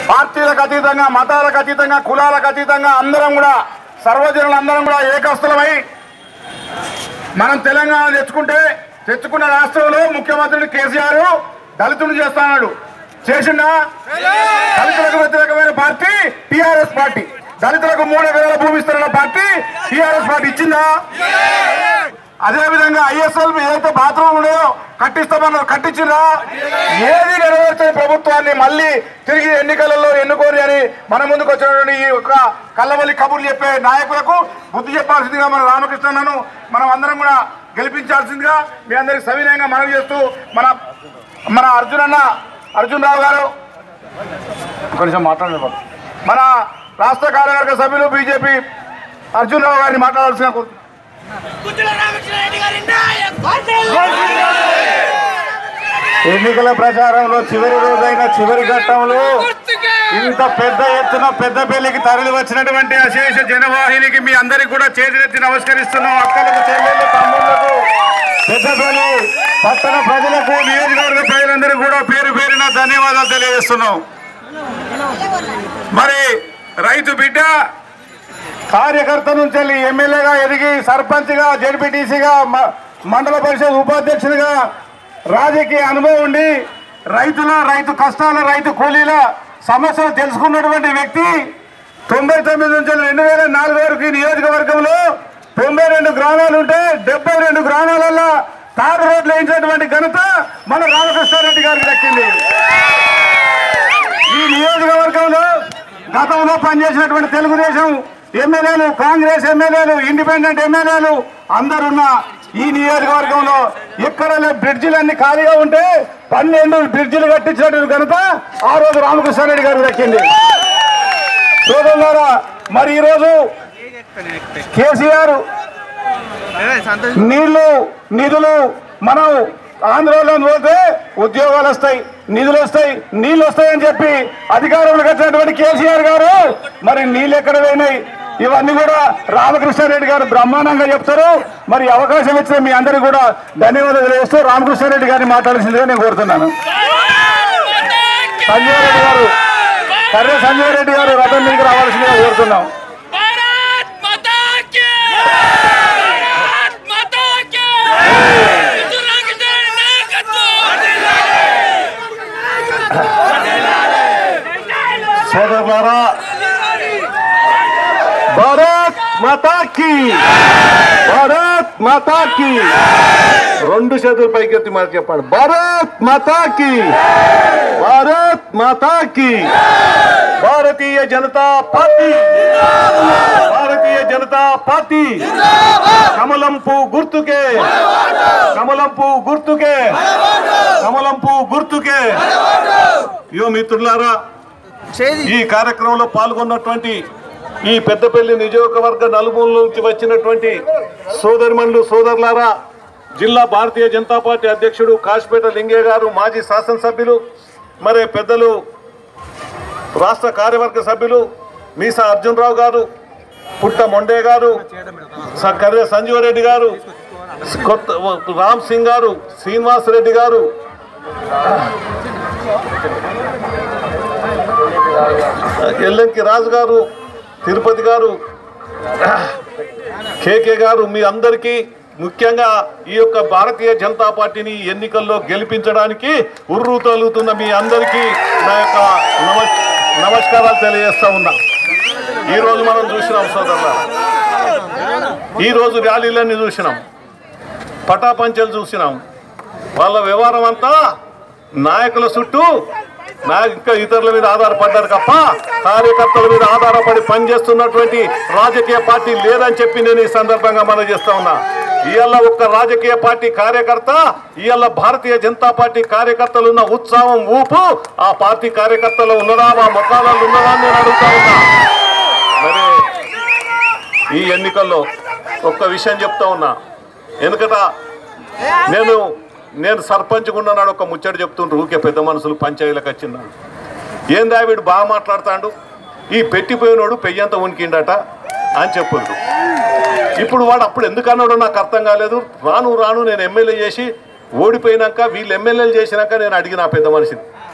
పార్టీలకు అతీతంగా మతాలకు అతీతంగా కులాలకు అతీతంగా అందరం కూడా సర్వజనులు అందరం కూడా ఏకస్థలమై మనం తెలంగాణ తెచ్చుకుంటే తెచ్చుకున్న రాష్ట్రంలో ముఖ్యమంత్రిని కేసీఆర్ దళితుడు చేస్తాడు చేసిందా దళితులకు వ్యతిరేకమైన పార్టీ టిఆర్ఎస్ పార్టీ దళితులకు మూడు ఎకరాల భూమి ఇస్తున్న పార్టీ టిఆర్ఎస్ పార్టీ ఇచ్చిందా అదే విధంగా ఐఎస్ఎల్ ఏదైతే బాత్రూమ్ ఉన్నాయో కట్టిస్తామన్నారు కట్టించిందా ఏది నెరవేర్చని ప్రభుత్వాన్ని మళ్ళీ తిరిగి ఎన్నికలలో ఎన్నుకోని అని మన ముందుకు వచ్చినటువంటి ఈ యొక్క కళ్ళవల్లి కబుర్లు చెప్పే నాయకులకు బుద్ధి చెప్పాల్సిందిగా మన రామకృష్ణను మనం అందరం కూడా గెలిపించాల్సిందిగా మీ అందరికి సవినయంగా మనవి చేస్తూ మన మన అర్జున్ అన్న అర్జున్ రావు గారు కొంచెం మాట్లాడండి మన రాష్ట్ర కార్యవర్గ సభ్యులు బీజేపీ అర్జున్ రావు గారిని మాట్లాడాల్సిన కోరుతున్నాను. గుజ్జల రామకృష్ణారెడ్డి గారి నాయకత్వం ఎన్నికల ప్రచారంలో చివరి రోజైన చివరి ఘట్టంలో ఇంత పెద్ద ఎత్తున పెద్ద పెళ్లికి తరలి వచ్చినటువంటి అశేష జనవాహినికి మీ అందరికి కూడా చేతులెత్తి నమస్కరిస్తున్నాం అక్కలకు చెల్లెళ్ళు తమ్ముళ్లకు పెద్దపల్లి పట్టణ ప్రజలకు నియోజకవర్గ ప్రజలందరికీ కూడా పేరు పేరున ధన్యవాదాలు తెలియజేస్తున్నాం మరి రైతు బిడ్డ కార్యకర్త నుంచి వెళ్ళి ఎమ్మెల్యేగా ఎదిగి సర్పంచ్గా జడ్పీటీసీగా మ- మండల పరిషత్ ఉపాధ్యక్షుడిగా రాజకీయ అనుభవం ఉండి రైతుల రైతు కష్టాల రైతు కూలీల సమస్యలు తెలుసుకున్నటువంటి వ్యక్తి తొంభై తొమ్మిది నుంచి రెండు వేల నాలుగు వరకు ఈ నియోజకవర్గంలో తొంభై రెండు గ్రామాలు ఉంటే డెబ్బై రెండు గ్రామాలలో తారు రోడ్లు వేయించినటువంటి ఘనత మన రామకృష్ణారెడ్డి గారికి దక్కింది ఈ నియోజకవర్గంలో గతంలో పనిచేసినటువంటి తెలుగుదేశం ఎమ్మెల్యేలు కాంగ్రెస్ ఎమ్మెల్యేలు ఇండిపెండెంట్ ఎమ్మెల్యేలు అందరున్న ఈ నియోజకవర్గంలో ఎక్కడ లే- బ్రిడ్జిలన్నీ ఖాళీగా ఉంటే పన్నెండు బ్రిడ్జిలు కట్టించినటువంటి ఘనత ఆ రోజు రామకృష్ణారెడ్డి గారికి దక్కింది సోదరులారా మరి ఈరోజు కేసీఆర్ నీళ్లు నిధులు మనం ఆంధ్రలో పోతే ఉద్యోగాలు వస్తాయి నిధులు వస్తాయి నీళ్లు వస్తాయని చెప్పి అధికారంలోకి వచ్చినటువంటి కేసీఆర్ గారు మరి నీళ్ళు ఎక్కడ పోయినాయి ఇవన్నీ కూడా రామకృష్ణారెడ్డి గారు బ్రహ్మాండంగా చెప్తారు మరి అవకాశం ఇచ్చిన మీ అందరికీ కూడా ధన్యవాదాలు తెలియజేస్తూ రామకృష్ణారెడ్డి గారిని మాట్లాడాల్సిందిగా నేను కోరుతున్నాను సంజయ్ రెడ్డి గారు కర్రే సంజయ్ రెడ్డి గారు రథం మీదకి రావాల్సిందిగా కోరుతున్నాం భారత్ మాతా కి భారత్ మాతా కి గుజ్జల రామకృష్ణారెడ్డి నాయకత్వం సోదరులారా భారత్ మాతాకి భారత్ మాతాకి రెండు చేతులు పైకెత్తి మాట చెప్పండి భారత్ మాతాకి భారత్ మాతాకి భారతీయ జనతా పార్టీ భారతీయ జనతా పార్టీ కమలంపు గుర్తుకే కమలంపు గుర్తుకే కమలంపు గుర్తుకే యో మిత్రులారా ఈ కార్యక్రమంలో పాల్గొన్నటువంటి ఈ పెద్దపల్లి నియోజకవర్గ నలుమూల నుంచి వచ్చినటువంటి సోదరిమణులు సోదరులారా జిల్లా భారతీయ జనతా పార్టీ అధ్యక్షుడు కాశీపేట లింగే గారు మాజీ శాసనసభ్యులు మరి పెద్దలు రాష్ట్ర కార్యవర్గ సభ్యులు మీసా అర్జునరావు గారు పుట్ట మొండే గారు స- కర్రె సంజీవరెడ్డి గారు కొత్త రామ్ సింగ్ గారు శ్రీనివాస్ రెడ్డి గారు ఎల్లంకి రాజు గారు తిరుపతి గారు కేకే గారు మీ అందరికీ ముఖ్యంగా ఈ యొక్క భారతీయ జనతా పార్టీని ఎన్నికల్లో గెలిపించడానికి ఉర్రు తగులుతున్న మీ అందరికీ నా యొక్క నమ నమస్కారాలు తెలియజేస్తా ఉన్నా ఈరోజు మనం చూసినాం సోదరుల ఈరోజు ర్యాలీలన్నీ చూసినాం పటాపంచలు చూసినాం వాళ్ళ వ్యవహారం అంతా నాయకుల చుట్టూ నాయక ఇతరుల మీద ఆధారపడ్డారు తప్ప కార్యకర్తల మీద ఆధారపడి పనిచేస్తున్నటువంటి రాజకీయ పార్టీ లేదని చెప్పి నేను ఈ సందర్భంగా మనం చేస్తా ఉన్నా ఇవాళ ఒక్క రాజకీయ పార్టీ కార్యకర్త ఇవాళ భారతీయ జనతా పార్టీ కార్యకర్తలు ఉన్న ఉత్సాహం ఊపు ఆ పార్టీ కార్యకర్తలు ఉన్నదా ఆ ముఖాలలో ఉన్నదా అని నేను అడుగుతా ఉన్నా మరి ఈ ఎన్నికల్లో ఒక్క విషయం చెప్తా ఉన్నా ఎందుకట నేను నేను సర్పంచ్ ఉన్నాడు ఒక ముచ్చట చెప్తుండ్రు ఊకే పెద్ద మనుషులు పంచాయతీలకు వచ్చిందాడు ఏందా వీడు బాగా మాట్లాడతాడు ఈ పెట్టిపోయినోడు పెయ్యంత ఉనికిండట అని చెప్పుండ్రు ఇప్పుడు వాడు అప్పుడు ఎందుకు అన్నాడో నాకు అర్థం కాలేదు రాను రాను నేను ఎమ్మెల్యే చేసి ఓడిపోయినాక వీళ్ళు ఎమ్మెల్యేలు చేసినాక నేను అడిగిన ఆ పెద్ద మనిషిని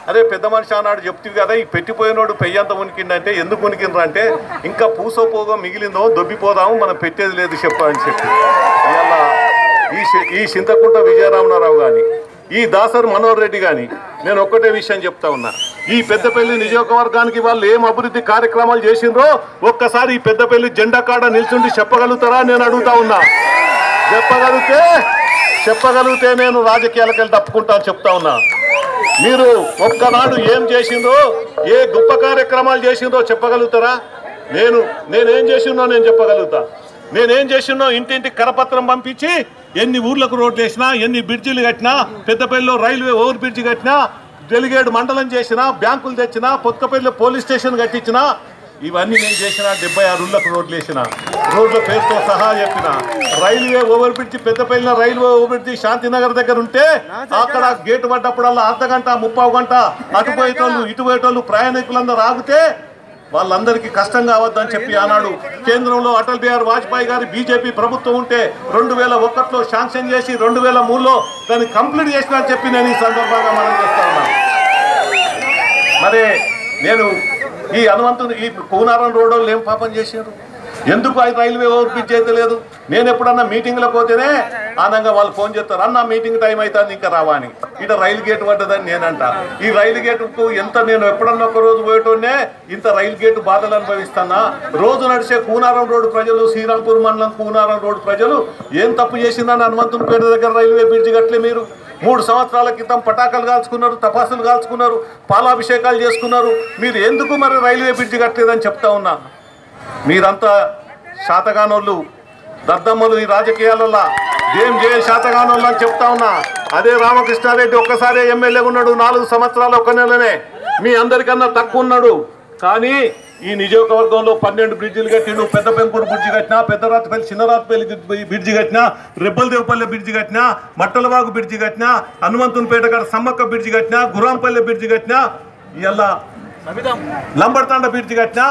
అదే పెద్ద మనిషి అన్నాడు చెప్తుంది కదా ఈ పెట్టిపోయినోడు పెయ్యంత ఉనికిండంటే ఎందుకు ఉనికిండ్రు అంటే ఇంకా పూసో పోగో మిగిలిందో దొబ్బిపోదాము మనం పెట్టేది లేదు చెప్పు అని చెప్పి ఇవాళ ఈ సి- ఈ చింతకుంట విజయరామనారావు కానీ ఈ దాసర్ మనోహర్ రెడ్డి కానీ నేను ఒక్కటే విషయం చెప్తా ఉన్నా ఈ పెద్దపల్లి నియోజకవర్గానికి వాళ్ళు ఏం అభివృద్ధి కార్యక్రమాలు చేసిండ్రో ఒక్కసారి ఈ పెద్దపల్లి జెండా కాడ నిల్చుండి చెప్పగలుగుతారా నేను అడుగుతా ఉన్నా చెప్పగలిగితే చెప్పగలిగితే నేను రాజకీయాలకు వెళ్ళి తప్పుకుంటాను చెప్తా ఉన్నా మీరు ఒక్కనాడు ఏం చేసిందో ఏ గొప్ప కార్యక్రమాలు చేసిందో చెప్పగలుగుతారా నేను నేనేం చేసిందో నేను చెప్పగలుగుతా నేనేం చేసినో ఇంటింటి కరపత్రం పంపించి ఎన్ని ఊర్లకు రోడ్లు వేసినా ఎన్ని బ్రిడ్జిలు కట్టినా పెద్దపల్లిలో రైల్వే ఓవర్ బ్రిడ్జి కట్టినా డెలిగేట్ మండలం చేసినా బ్యాంకులు తెచ్చినా పొత్కపల్లిలో పోలీస్ స్టేషన్ కట్టించినా ఇవన్నీ నేను చేసిన డెబ్బై ఆరు ఊళ్ళకు రోడ్లు వేసిన రోడ్ల పేరుతో సహా చెప్పిన రైల్వే ఓవర్ బ్రిడ్జి పెద్దపల్లిన రైల్వే ఓవర్ బ్రిడ్జి శాంతినగర్ దగ్గర ఉంటే అక్కడ గేటు పడ్డప్పుడల్లా అర్ధ గంట ముప్పావు గంట అటు పోయేటోళ్ళు ఇటు పోయేటోళ్ళు ప్రయాణికులందరూ ఆగితే వాళ్ళందరికీ కష్టం కావద్దని చెప్పి ఆనాడు కేంద్రంలో అటల్ బిహారీ వాజ్పేయి గారి బీజేపీ ప్రభుత్వం ఉంటే రెండు వేల ఒకటిలో శాంక్షన్ చేసి రెండు వేల మూడులో దాన్ని కంప్లీట్ చేసిన అని చెప్పి నేను ఈ సందర్భంగా మనం చేస్తా ఉన్నాను మరి నేను ఈ హనుమంతుని ఈ కూనారం రోడ్ వాళ్ళు ఏం పాపం చేశారు ఎందుకు అది రైల్వే ఓవర్ బ్రిడ్జ్ అయితే లేదు నేను ఎప్పుడన్నా మీటింగ్లకు పోతేనే ఆనంగా వాళ్ళు ఫోన్ చేస్తారు అన్న మీటింగ్ టైం అవుతుంది ఇంకా రావా అని ఇట రైలు గేట్ పడ్డదని నేనంట ఈ రైలు గేటుకు ఎంత నేను ఎప్పుడన్నా ఒక రోజు పోయేటోనే ఇంత రైలు గేటు బాధలు అనుభవిస్తానా రోజు నడిచే కూనారం రోడ్డు ప్రజలు శ్రీరాంపూర్ మండలం కూనారం రోడ్డు ప్రజలు ఏం తప్పు చేసిందని హనుమంతుని పేట దగ్గర రైల్వే బ్రిడ్జ్ కట్టలే మీరు మూడు సంవత్సరాల క్రితం పటాకులు కాల్చుకున్నారు తపాసులు కాల్చుకున్నారు పాలాభిషేకాలు చేసుకున్నారు మీరు ఎందుకు మరి రైల్వే బ్రిడ్జ్ కట్టలేదని చెప్తా ఉన్నా మీరంతా శాతగానోళ్ళు దద్దమ్మలు ఈ రాజకీయాలలో ఏం చేయ శాతగానోళ్ళు అని చెప్తా ఉన్నా అదే రామకృష్ణారెడ్డి ఒక్కసారి ఎమ్మెల్యే ఉన్నాడు నాలుగు సంవత్సరాలు ఒక నెలనే మీ అందరికన్నా తక్కువ ఉన్నాడు కానీ ఈ నియోజకవర్గంలో పన్నెండు బ్రిడ్జిలు కట్టిండు పెద్ద పెంకుడు బ్రిడ్జి కట్టినా పెద్దరాతిపల్లి చిన్నరాతిపల్లి బ్రిడ్జి కట్టినా రెబ్బలదేవపల్లి బ్రిడ్జి కట్టినా మట్టలవాగు బ్రిడ్జి కట్టినా హనుమంతునిపేట కాడ సమ్మక్క బ్రిడ్జి కట్టినా గురాంపల్లి బ్రిడ్జి కట్టినా ఇలా లంబడతాండ బ్రిడ్జి కట్టినా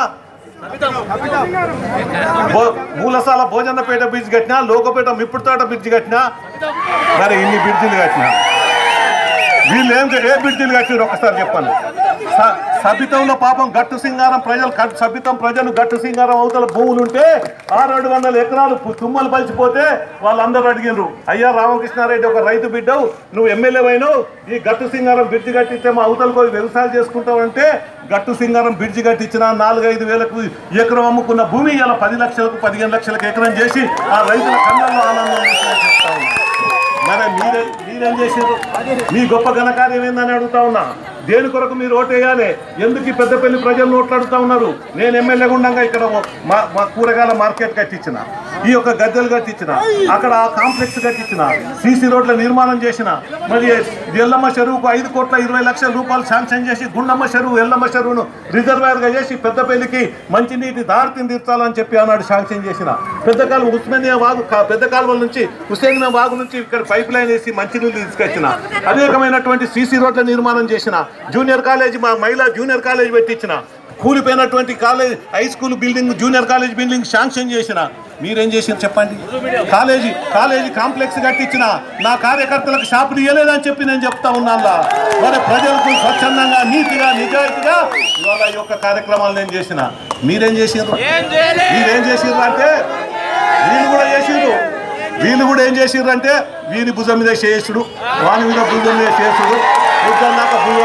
భో- మూలసాల భోజనపేట బ్రిడ్జ్ కట్టినా లోకపేట మిప్పుడుతోట బ్రిడ్జ్ కట్టినా మరి ఇన్ని బ్రిడ్జిలు కట్టినా వీళ్ళు ఏం ఏ బ్రిడ్జిలు కట్టారు ఒకసారి చెప్పండి స- సబితంలో పాపం గట్టు సింగారం ప్రజలు గట్టు- సబితం ప్రజలు గట్టు సింగారం అవతల భూములు ఉంటే ఆరేడు వందల ఎకరాలు పు- తుమ్మలు పలిచిపోతే వాళ్ళందరూ అడిగినారు అయ్యా రామకృష్ణారెడ్డి ఒక రైతు బిడ్డవు నువ్వు ఎమ్మెల్యే అయినావు ఈ గట్టు సింగారం బ్రిడ్జి కట్టిస్తే మా అవతలకు పోయి వ్యవసాయం చేసుకుంటావంటే గట్టు సింగారం బ్రిడ్జి కట్టించిన నాలుగైదు వేలకు ఎకరం అమ్ముకున్న భూమి ఇలా పది లక్షలకు పదిహేను లక్షలకు ఎకరం చేసి ఆ రైతుల కళ్ళల్లో ఆనందం వేసిందని చెప్తా ఉన్నా మరి మీరే మీరేం చేశారు మీ గొప్ప ఘనకార్యం ఏందని అడుగుతా ఉన్నా దేని కొరకు మీరు ఓటేయాలి ఎందుకు ఈ పెద్దపల్లి ప్రజలు నోట్లు అడుగుతా ఉన్నారు నేను ఎమ్మెల్యే గుండంగా ఇక్కడ మా మా కూరగాయల మార్కెట్ కట్టించిన ఈ యొక్క గద్దెలు కట్టించిన అక్కడ ఆ కాంప్లెక్స్ కట్టించిన సీసీ రోడ్ల నిర్మాణం చేసిన మరి ఎల్లమ్మ చెరువుకు ఐదు కోట్ల ఇరవై లక్షల రూపాయలు శాంక్షన్ చేసి గుండమ్మ చెరువు ఎల్లమ్మ చెరువును రిజర్వాయర్గా చేసి పెద్దపల్లికి మంచినీటి దారిని తీర్చాలని చెప్పి ఆనాడు శాంక్షన్ చేసిన పెద్ద కాలువ ఉస్మానియా వాగు కా- పెద్ద కాలువల నుంచి హుసేనియా వాగు నుంచి ఇక్కడ పైప్ లైన్ వేసి మంచినీళ్ళు తీసుకొచ్చిన అనేకమైనటువంటి సీసీ రోడ్ల నిర్మాణం చేసిన జూనియర్ కాలేజ్ మా మహిళా జూనియర్ కాలేజ్ పెట్టించిన కూలిపోయినటువంటి college high school building junior college building sanction చేసిన మీరేం చేసిన చెప్పండి కాలేజీ కాలేజీ కాంప్లెక్స్ కట్టించిన నా కార్యకర్తలకు షాపులు ఇవ్వలేదని చెప్పి నేను చెప్తా ఉన్నాను మరి ప్రజలకు స్వచ్ఛందంగా నీతిగా నిజాయితీగా ఇవాళ ఈ యొక్క కార్యక్రమాలు నేను చేసిన మీరేం చేసారు మీరేం చేసిర్రు అంటే వీళ్ళు కూడా చేసిర్రు వీళ్ళు కూడా ఏం చేసిర్రు అంటే వీరి భుజం మీద చేసుడు వాని మీద భుజం మీద చేసుడు భుజం దాకా భుజం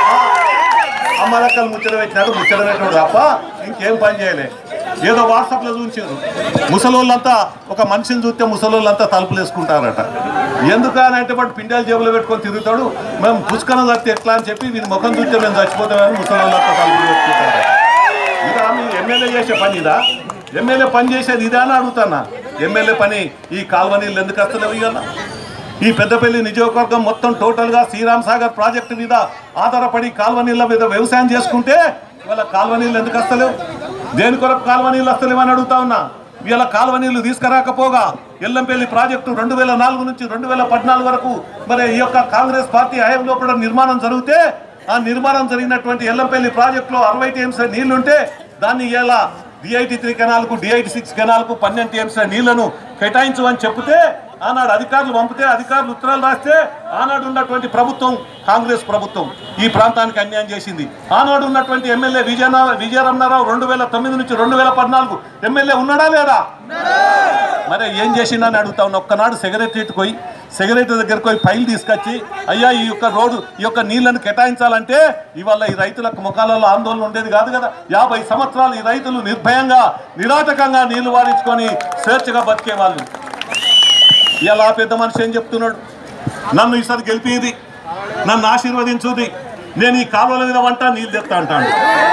అమ్మలక్కలు ముచ్చట పెట్టినాడు ముచ్చట పెట్టాడు తప్ప ఇంకేం పని చేయలే ఏదో వాట్సాప్లో చూసారు ముసలోళ్ళంతా ఒక మనిషిని చూస్తే ముసలోళ్ళంతా తలుపులు వేసుకుంటారట ఎందుకు అని అంటే వాడు పిండాలు జేబులో పెట్టుకొని తిరుగుతాడు మేము పుష్కరం చస్తే ఎట్లా అని చెప్పి వీని ముఖం చూస్తే మేము చచ్చిపోతామని ముసలోళ్ళంతా తలుపులు పెట్టుకుంటారు ఇదా మీ ఎమ్మెల్యే చేసే పని ఇదా ఎమ్మెల్యే పని చేసేది ఇదా అని అడుగుతానా ఎమ్మెల్యే పని ఈ కాలువ నీళ్ళు ఎందుకు వస్తలేవు ఇవాళ ఈ పెద్దపల్లి నియోజకవర్గం మొత్తం టోటల్గా శ్రీరామ్ సాగర్ ప్రాజెక్టు మీద ఆధారపడి కాలువ నీళ్ళ మీద వ్యవసాయం చేసుకుంటే ఇవాళ కాలువ నీళ్ళు ఎందుకు వస్తలేవు దేని కొరకు కాలువ నీళ్ళు వస్తలేవు అని అడుగుతా ఉన్నా ఇవాళ కాలువ నీళ్లు తీసుకురాకపోగా ఎల్లంపల్లి ప్రాజెక్టు రెండు వేల నాలుగు నుంచి రెండు వేల పద్నాలుగు వరకు మరి ఈ యొక్క కాంగ్రెస్ పార్టీ హయాంలో కూడా నిర్మాణం జరిగితే ఆ నిర్మాణం జరిగినటువంటి ఎల్లంపల్లి ప్రాజెక్టులో అరవై టీఎంస్ నీళ్లుంటే దాన్ని ఇలా డిఐటి త్రీ కెనాల్కు డిఐటి సిక్స్ కెనాల్కు పన్నెండు టీఎంస్ నీళ్లను కేటాయించు అని చెప్తే ఆనాడు అధికారులు పంపితే అధికారులు ఉత్తరాలు రాస్తే ఆనాడు ఉన్నటువంటి ప్రభుత్వం కాంగ్రెస్ ప్రభుత్వం ఈ ప్రాంతానికి అన్యాయం చేసింది ఆనాడు ఉన్నటువంటి ఎమ్మెల్యే విజయ విజయరమణారావు రెండు వేల తొమ్మిది నుంచి రెండు వేల పద్నాలుగు ఎమ్మెల్యే ఉన్నాడా లేదా మరి ఏం చేసిండని అడుగుతా ఉన్నా ఒక్కనాడు సెక్రటరీకి పోయి సెక్రటరీ దగ్గరకు పోయి ఫైల్ తీసుకొచ్చి అయ్యా ఈ యొక్క రోడ్డు ఈ యొక్క నీళ్లను కేటాయించాలంటే ఇవాళ ఈ రైతులకు ముఖాలలో ఆందోళన ఉండేది కాదు కదా యాభై సంవత్సరాలు ఈ రైతులు నిర్భయంగా నిరాటకంగా నీళ్లు వారించుకొని స్వేచ్ఛగా బతికే వాళ్ళు ఇలా పెద్ద మనిషి ఏం చెప్తున్నాడు నన్ను ఈసారి గెలిపేది నన్ను ఆశీర్వదించుది నేను ఈ కాలువల మీద వంట నీళ్ళు తెస్తా అంటాను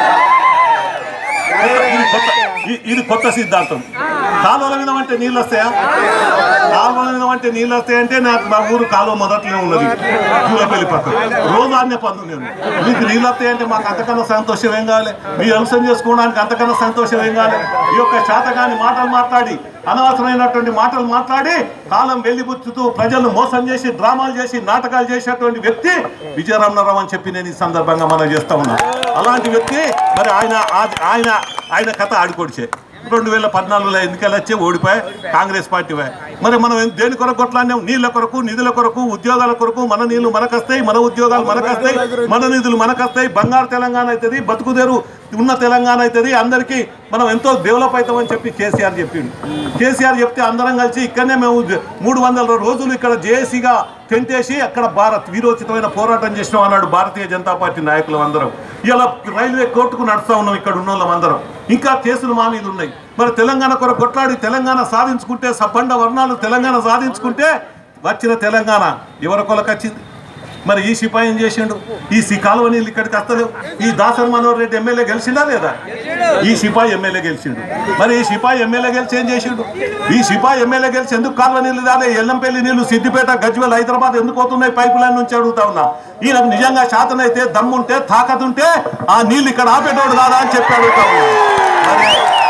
ఇది కొత్త- ఇ- ఇది కొత్త సిద్ధాంతం కాలువల మీద అంటే నీళ్ళు వస్తాయా కాలువల మీద అంటే నీళ్ళు వస్తాయంటే నాకు మా ఊరు కాలువ మొదట్లోనే ఉన్నది పూలపల్లి పక్కన రోజు ఆన్య పనులు నేను మీకు నీళ్ళు వస్తాయంటే మాకు అంతకన్నా సంతోషం ఏం కావాలి మీరు అంశం చేసుకోవడానికి అంతకన్నా సంతోషం ఏం కావాలి ఈ యొక్క శాతగాని మాటలు మాట్లాడి అనవసరమైనటువంటి మాటలు మాట్లాడి కాలం వెళ్ళిపుచ్చుతూ ప్రజలను మోసం చేసి డ్రామాలు చేసి నాటకాలు చేసేటువంటి వ్యక్తి విజయరామరావు అని చెప్పి నేను ఈ సందర్భంగా మనం చేస్తా ఉన్నా అలాంటి వ్యక్తి మరి ఆయన ఆ- ఆయన ఆయన కథ ఆడుకోడిచే రెండు వేల పద్నాలుగులో ఎన్నికలు వచ్చి ఓడిపోయి కాంగ్రెస్ పార్టీ పోయి మరి మనం ఏం- దేని కొరకు కొట్లాడినాం నీళ్ళ కొరకు నిధుల కొరకు ఉద్యోగాల కొరకు మన నీళ్లు మనకొస్తాయి మన ఉద్యోగాలు మనకొస్తాయి మన నిధులు మనకొస్తాయి బంగారు తెలంగాణ అవుతుంది బతుకుదేరు ఉన్న తెలంగాణ అవుతుంది అందరికీ మనం ఎంతో డెవలప్ అవుతామని చెప్పి కేసీఆర్ చెప్పిండు కేసీఆర్ చెప్తే అందరం కలిసి ఇక్కడనే మేము మూడు వందల రోజులు ఇక్కడ జేఏసీగా టెంట్ వేసి అక్కడ భారత్ వీరోచితమైన పోరాటం చేసినాం అన్నాడు భారతీయ జనతా పార్టీ నాయకులు అందరం ఇలా రైల్వే కోర్టుకు నడుస్తా ఉన్నాం ఇక్కడ ఉన్న వాళ్ళం అందరం ఇంకా కేసులు మా మీద ఉన్నాయి మరి తెలంగాణ కొరకు కొట్లాడి తెలంగాణ సాధించుకుంటే సబ్బండ వర్ణాలు తెలంగాణ సాధించుకుంటే వచ్చిన తెలంగాణ ఎవరి కొలకు వచ్చింది మరి ఈ సిపాయి ఏం చేసిండు ఈ సి కాలువ నీళ్ళు ఇక్కడికి వస్తలేవు ఈ దాసరి మనోహర్ రెడ్డి ఎమ్మెల్యే గెలిచిండా లేదా ఈ సిపాయి ఎమ్మెల్యే గెలిచిండు మరి ఈ సిపాయి ఎమ్మెల్యే గెలిచి ఏం చేసిండు ఈ సిపాయి ఎమ్మెల్యే గెలిచి ఎందుకు కాలువ నీళ్ళు రాలే ఎల్లంపల్లి నీళ్లు సిద్దిపేట గజ్వెల్ హైదరాబాద్ ఎందుకు పోతున్నాయి పైప్ లైన్ నుంచి అడుగుతా ఉన్నా ఈయనకు నిజంగా శాతనైతే దమ్ముంటే తాకతుంటే ఆ నీళ్ళు ఇక్కడ ఆపేటోడు కాదా అని చెప్పి అడుగుతా ఉన్నా మరి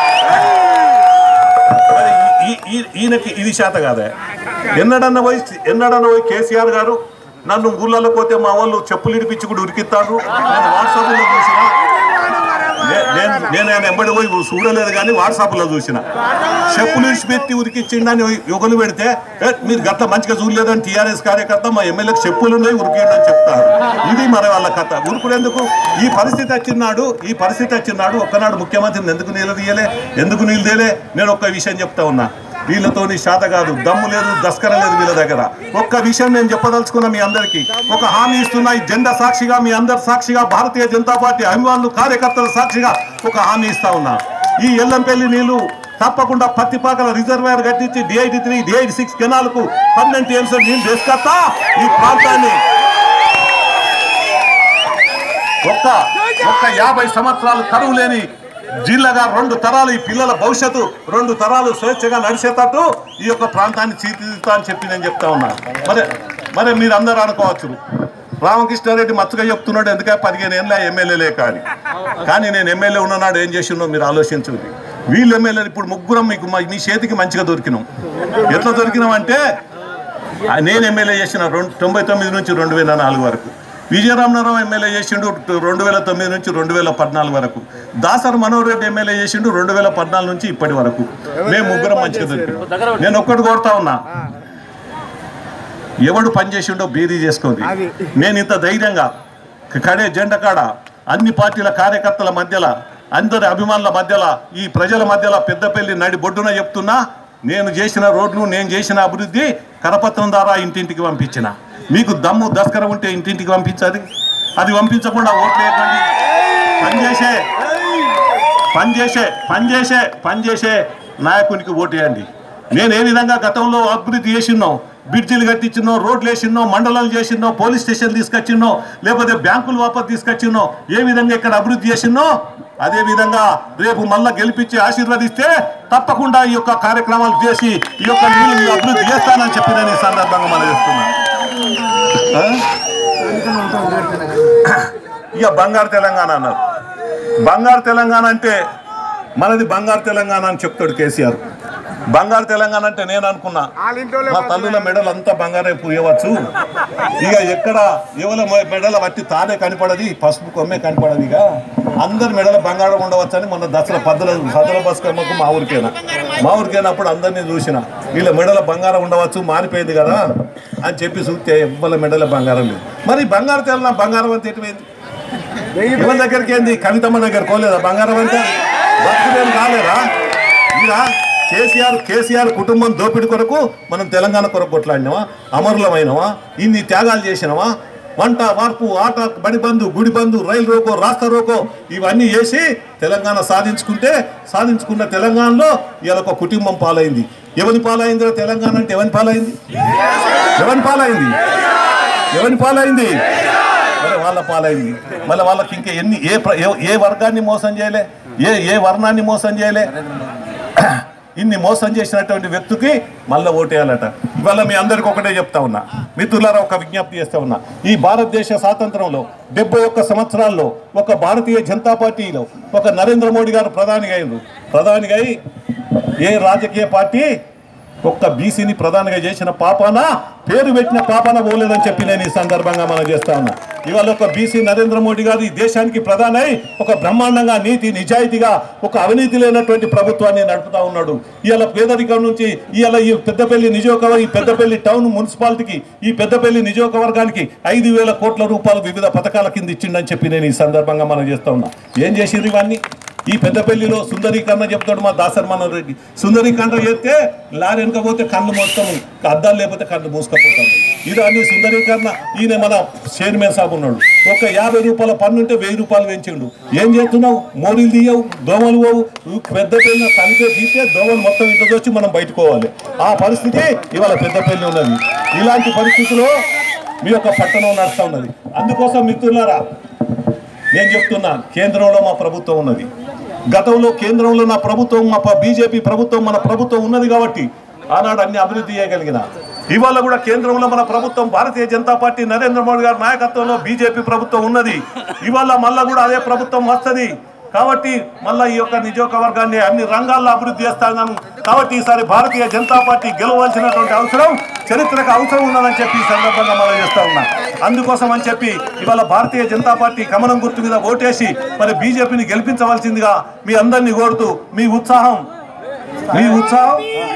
మరి ఈ- ఈ- ఈయనకి ఇది శాత కాదా ఎన్నడన్న పోయి ఎన్నడన్న పోయి కేసీఆర్ గారు నన్ను ఊళ్ళలో పోతే మా వాళ్ళు చెప్పులు ఇడిపించి కూడా ఉరికిస్తారు నేను వాట్సాప్లో చూసిన నే- నేను నేను ఆయన ఎంబడి పోయి చూడలేదు కానీ వాట్సాప్లో చూసిన చెప్పులు ఇడిచిపెట్టి ఉరికిచ్చిండని యుగలు పెడితే "ఏ, మీరు గట్ల మంచిగా చూడలేదని టీఆర్ఎస్ కార్యకర్త మా ఎమ్మెల్యేకి చెప్పులు ఉన్నాయి ఉరికిండని చెప్తారు ఇది మరి వాళ్ళ కథ ఉరుకుడు ఎందుకు ఈ పరిస్థితి వచ్చినాడు ఈ పరిస్థితి వచ్చినాడు ఒక్కనాడు ముఖ్యమంత్రిని ఎందుకు నీళ్ళు తీయలే ఎందుకు నీళ్ళు తీయలే నేను ఒక్క విషయం చెప్తా ఉన్నా వీళ్ళతోని శాత కాదు దమ్ము లేదు దస్కర లేదు వీళ్ళ దగ్గర ఒక్క విషయం నేను చెప్పదలుచుకున్నా మీ అందరికీ ఒక హామీ ఇస్తున్నా ఈ జెండా సాక్షిగా మీ అందరి సాక్షిగా భారతీయ జనతా పార్టీ అభిమానులు కార్యకర్తల సాక్షిగా ఒక హామీ ఇస్తా ఉన్నా ఈ ఎల్లంపల్లి నీళ్లు తప్పకుండా పత్తిపాకల రిజర్వాయర్ కట్టించి డిఐటి త్రీ డిఐటి సిక్స్ కెనాల్కు పన్నెండు టీఎంసీ నీళ్లు తీసుకొస్తా ఈ ప్రాంతాన్ని ఒక్క ఒక్క యాభై సంవత్సరాలు కరువు లేని జిల్లాగా రెండు తరాలు ఈ పిల్లల భవిష్యత్తు రెండు తరాలు స్వేచ్ఛగా నడిచేటట్టు ఈ యొక్క ప్రాంతాన్ని తీర్చిదిద్దుతా అని చెప్పి నేను చెప్తా ఉన్నా మరి మరి మీరు అందరూ అనుకోవచ్చు రామకృష్ణారెడ్డి మచ్చగా చెప్తున్నాడు ఎందుకంటే పదిహేను ఏళ్ళ ఎమ్మెల్యేలే కానీ కానీ నేను ఎమ్మెల్యే ఉన్ననాడు ఏం చేసిండో మీరు ఆలోచించండి వీళ్ళు ఎమ్మెల్యేలు ఇప్పుడు ముగ్గురం మీకు మా- మీ చేతికి మంచిగా దొరికినాం ఎట్లా దొరికినాం అంటే ఆ నేను ఎమ్మెల్యే చేసిన రెండు తొంభై తొమ్మిది నుంచి రెండు వేల నాలుగు వరకు విజయరామనారావు ఎమ్మెల్యే చేసిండు రెండు వేల తొమ్మిది నుంచి రెండు వేల పద్నాలుగు వరకు దాసర్ మనోహర్ రెడ్డి ఎమ్మెల్యే చేసిండు రెండు వేల పద్నాలుగు నుంచి ఇప్పటి వరకు మేము ముగ్గురం మంచిగా దొరికినాం నేను ఒక్కటి కోరుతా ఉన్నా ఎవడు పని చేసిండో బీదీ చేసుకోండి నేను ఇంత ధైర్యంగా కడే జెండ కాడ అన్ని పార్టీల కార్యకర్తల మధ్యలో అందరి అభిమానుల మధ్యలో ఈ ప్రజల మధ్యలో పెద్దపల్లి నడి బొడ్డున చెప్తున్నా నేను చేసిన రోడ్లు నేను చేసిన అభివృద్ధి కరపత్రం ద్వారా ఇంటింటికి పంపించిన మీకు దమ్ము దస్కరం ఉంటే ఇంటింటికి పంపించాలి అది పంపించకుండా ఓట్లు వేయకండి పనిచేసే పనిచేసే పనిచేసే పనిచేసే నాయకునికి ఓటేయండి నేను ఏ విధంగా గతంలో అభివృద్ధి చేసిన్నో బ్రిడ్జిలు కట్టించినో రోడ్లు వేసిన్నో మండలాలు చేసిన్నో పోలీస్ స్టేషన్ తీసుకొచ్చిన్నో లేకపోతే బ్యాంకులు వాపస్ తీసుకొచ్చిన్నో ఏ విధంగా ఇక్కడ అభివృద్ధి చేసిన్నో అదే విధంగా రేపు మళ్ళా గెలిపించి ఆశీర్వదిస్తే తప్పకుండా ఈ యొక్క కార్యక్రమాలు చేసి ఈ యొక్క నీళ్ళు అభివృద్ధి చేస్తానని చెప్పి నేను ఈ సందర్భంగా మనం చేస్తున్నాను ఆ? ఇక బంగారు తెలంగాణ అన్నారు బంగారు తెలంగాణ అంటే మనది బంగారు తెలంగాణ అని చెప్తాడు కేసీఆర్ బంగారు తెలంగాణ అంటే నేను అనుకున్నా మా తల్లుల మెడలు అంతా బంగారే పూయవచ్చు ఇక ఎక్కడ ఎవల మెడల వట్టి తానే కనపడది పసుపు కొమ్మే కనపడది ఇక అందరి మెడల బంగారం ఉండవచ్చు అని మొన్న దసరా పద్దల పద్దల బస్కమ్మకు మా ఊరికేనా మా ఊరికైనప్పుడు అందరినీ చూసిన వీళ్ళ మెడల బంగారం ఉండవచ్చు మారిపోయింది కదా అని చెప్పి చూస్తే ఎవ్వల మెడల బంగారం లేదు మరి బంగారు తెలంగాణ బంగారం అంటే ఎటువైంది ఎవరి దగ్గరికి ఏంది కవితమ్మ దగ్గర కోలేదా బంగారం అంటే బతుకులేం కాలేదా ఇలా కేసీఆర్ కేసీఆర్ కుటుంబం దోపిడి కొరకు మనం తెలంగాణ కొరకు కొట్లాడినావా అమరులమైనవా ఇన్ని త్యాగాలు చేసినవా వంట వార్పు ఆట బడి బంధు గుడి బంధు రైలు రోకో రాష్ట్ర రోకో ఇవన్నీ చేసి తెలంగాణ సాధించుకుంటే సాధించుకున్న తెలంగాణలో ఇలా ఒక కుటుంబం పాలైంది ఎవరి పాలైందిరా తెలంగాణ అంటే ఎవరి పాలైంది ఎవరి పాలైంది ఎవరి పాలైంది మరి వాళ్ళ పాలైంది మళ్ళీ వాళ్ళకి ఇంకా ఎన్ని ఏ ప్ర- ఏ- ఏ వర్గాన్ని మోసం చేయలే ఏ ఏ వర్ణాన్ని మోసం చేయలే ఇన్ని మోసం చేసినటువంటి వ్యక్తికి మళ్ళీ ఓటేయాలట ఇవాళ మీ అందరికి ఒకటే చెప్తా ఉన్నా మిత్రులారా ఒక విజ్ఞప్తి చేస్తా ఉన్నా ఈ భారతదేశ స్వాతంత్రంలో డెబ్బై ఒక్క సంవత్సరాల్లో ఒక భారతీయ జనతా పార్టీలో ఒక నరేంద్ర మోడీ గారు ప్రధానిగా అయ్యారు ప్రధానిగా అయి ఏ రాజకీయ పార్టీ ఒక్క బీసీని ప్రధానిగా చేసిన పాపాన పేరు పెట్టిన పాపాన పోలేదని చెప్పి నేను ఈ సందర్భంగా మనం చేస్తా ఉన్నా ఇవాళ ఒక బీసీ నరేంద్ర మోడీ గారు ఈ దేశానికి ప్రధానై ఒక బ్రహ్మాండంగా నీతి నిజాయితీగా ఒక అవినీతి లేనటువంటి ప్రభుత్వాన్ని నడుపుతా ఉన్నాడు ఇవాళ పేదరికం నుంచి ఇవాళ ఈ పెద్దపల్లి నియోజకవర్గ ఈ పెద్దపల్లి టౌన్ మున్సిపాలిటీకి ఈ పెద్దపల్లి నియోజకవర్గానికి ఐదు వేల కోట్ల రూపాయలు వివిధ పథకాల కింద ఇచ్చిండని చెప్పి నేను ఈ సందర్భంగా మనం చేస్తా ఉన్నా ఏం చేసిండ్రు ఇవన్నీ ఈ పెద్దపల్లిలో సుందరీకరణ చెప్తాడు మా దాసర్ మనోహర్ రెడ్డి సుందరీకరణ చేస్తే లారీ వెనకపోతే కళ్ళు మొత్తము అద్దాలు లేకపోతే కళ్ళు మూసుకపోతాడు ఇది అన్ని సుందరీకరణ ఈయన మన చైర్మన్ సాబ్ ఉన్నాడు ఒక యాభై రూపాయల పన్ను ఉంటే వెయ్యి రూపాయలు పెంచిండు ఏం చేస్తున్నావు మోరీలు తీయవు దోమలు పోవు పెద్ద పెళ్ళిన కలిపే తీస్తే దోమలు మొత్తం ఇంట్లో వచ్చి మనం బయటకోవాలి ఆ పరిస్థితి ఇవాళ పెద్దపల్లి ఉన్నది ఇలాంటి పరిస్థితిలో మీ యొక్క పట్టణం నడుస్తూ ఉన్నది అందుకోసం మిత్రులారా నేను చెప్తున్నా కేంద్రంలో మా ప్రభుత్వం ఉన్నది గతంలో కేంద్రంలో నా ప్రభుత్వం మా బీజేపీ ప్రభుత్వం మన ప్రభుత్వం ఉన్నది కాబట్టి ఆనాడు అన్ని అభివృద్ధి చేయగలిగిన ఇవాళ కూడా కేంద్రంలో మన ప్రభుత్వం భారతీయ జనతా పార్టీ నరేంద్ర మోడీ గారి నాయకత్వంలో బీజేపీ ప్రభుత్వం ఉన్నది ఇవాళ మళ్ళా కూడా అదే ప్రభుత్వం వస్తుంది కాబట్టి మళ్ళా ఈ యొక్క నియోజకవర్గాన్ని అన్ని రంగాల్లో అభివృద్ధి చేస్తాను కాబట్టి ఈసారి భారతీయ జనతా పార్టీ గెలవాల్సినటువంటి అవసరం చరిత్రకు అవసరం ఉన్నదని చెప్పి ఈ సందర్భంగా మనం చేస్తా ఉన్నా అందుకోసం అని చెప్పి ఇవాళ భారతీయ జనతా పార్టీ కమలం గుర్తు మీద ఓటేసి మరి బీజేపీని గెలిపించవలసిందిగా మీ అందరినీ కోరుతూ మీ ఉత్సాహం మీ ఉత్సాహం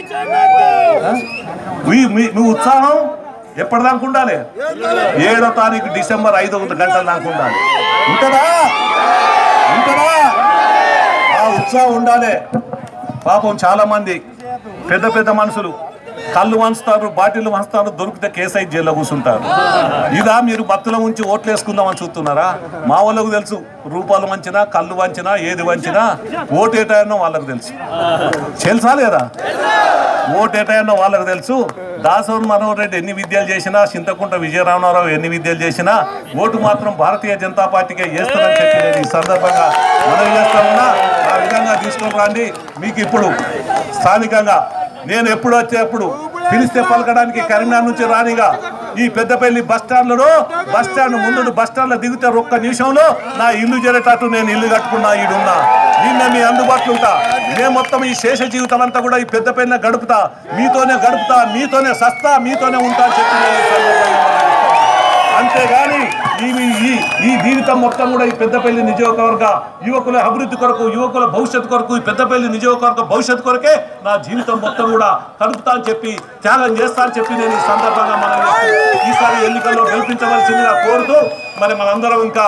ఆ? మీ- మీ మీ ఉత్సాహం ఎప్పటిదాకా ఉండాలి ఏడో తారీఖు డిసెంబర్ ఐదో గంటల దాకా ఉండాలి ఉంటుందా ఉంటుందా ఆ ఉత్సాహం ఉండాలి పాపం చాలా మంది పెద్ద పెద్ద మనుషులు కళ్ళు వంచుతారు బాటిల్ వంచుతారు దొరికితే కేసు అయితే జైల్లో కూర్చుంటారు ఇదా మీరు భక్తుల ఉంచి ఓట్లు వేసుకుందామని చూస్తున్నారా మా వాళ్ళకు తెలుసు రూపాయలు వంచినా కళ్ళు వంచినా ఏది వంచినా ఓటు ఏటాయనో వాళ్ళకు తెలుసు తెలుసా లేదా ఓటు ఏటాయనో వాళ్ళకు తెలుసు దాసోన్ మనోహర్ రెడ్డి ఎన్ని విద్యలు చేసినా చింతకుంట విజయరామరావు ఎన్ని విద్యలు చేసినా ఓటు మాత్రం భారతీయ జనతా పార్టీకే చేస్తారని చెప్పి నేను ఈ సందర్భంగా మనవి చేస్తా ఉన్నా ఆ విధంగా తీసుకొని రండి మీకు ఇప్పుడు స్థానికంగా నేను ఎప్పుడు వచ్చేప్పుడు పిలిస్తే పలకడానికి కరీంనగర్ నుంచి రానిగా ఈ పెద్దపల్లి బస్ స్టాండ్లో బస్ స్టాండ్ ముందు బస్ స్టాండ్లో దిగితే ఒక్క నిమిషంలో నా ఇల్లు చేరేటట్టు నేను ఇల్లు కట్టుకున్నా ఈడున్నా నిన్న మీ అందుబాటులో ఉంటా నేను మొత్తం ఈ శేష జీవితం అంతా కూడా ఈ పెద్దపల్లిన గడుపుతా మీతోనే గడుపుతా మీతోనే సస్తా మీతోనే ఉంటా అని చెప్పి నేను ఈ సందర్భంగా మనవి చేస్తున్నా. అంతేగాని ఈ ఈ ఈ జీవితం మొత్తం కూడా ఈ పెద్దపల్లి నియోజకవర్గ యువకుల అభివృద్ధి కొరకు యువకుల భవిష్యత్తు కొరకు ఈ పెద్దపల్లి నియోజకవర్గ భవిష్యత్తు కొరకే నా జీవితం మొత్తం కూడా కలుపుతా అని చెప్పి త్యాగం చేస్తా అని చెప్పి నేను ఈ సందర్భంగా మనం ఈసారి ఎన్నికల్లో గెలిపించవలసిందిగా కోరుతూ మరి మనందరం ఇంకా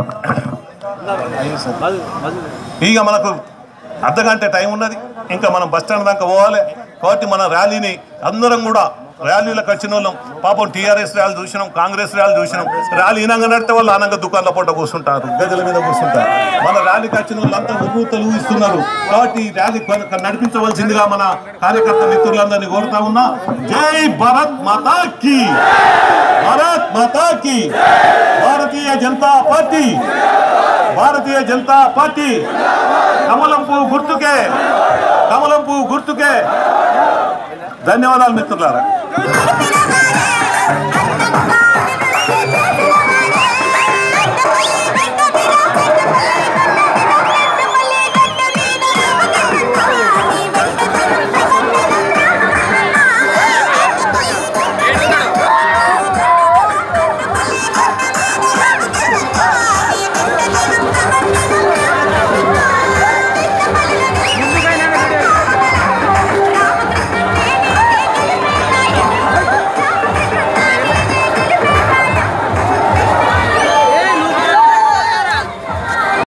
ఇక మనకు అర్ధగంట టైం ఉన్నది ఇంకా మనం బస్ స్టాండ్ దాకా పోవాలి కాబట్టి మన ర్యాలీని అందరం కూడా ర్యాలీలకు వచ్చిన వాళ్ళం పాపం టీఆర్ఎస్ ర్యాలీ చూసినాం కాంగ్రెస్ ర్యాలీ చూసినాం ర్యాలీ ఇనంగా నడితే వాళ్ళు ఆనంగా దుకాణాల పూట కూర్చుంటారు గదుల మీద కూర్చుంటారు మన ర్యాలీకి వచ్చిన వాళ్ళంతా ఉర్రూతలు ఊహిస్తున్నారు కాబట్టి ఈ ర్యాలీ కొన- నడిపించవలసిందిగా మన కార్యకర్త మిత్రులందరినీ కోరుతా ఉన్నా జై భారత్ మాతా కీ భారత్ మాతా కీ భారతీయ జనతా పార్టీ భారతీయ జనతా పార్టీ కమలం పువ్వు గుర్తుకే కమలం పువ్వు గుర్తుకే ధన్యవాదాలు మిత్రులారా Thank you.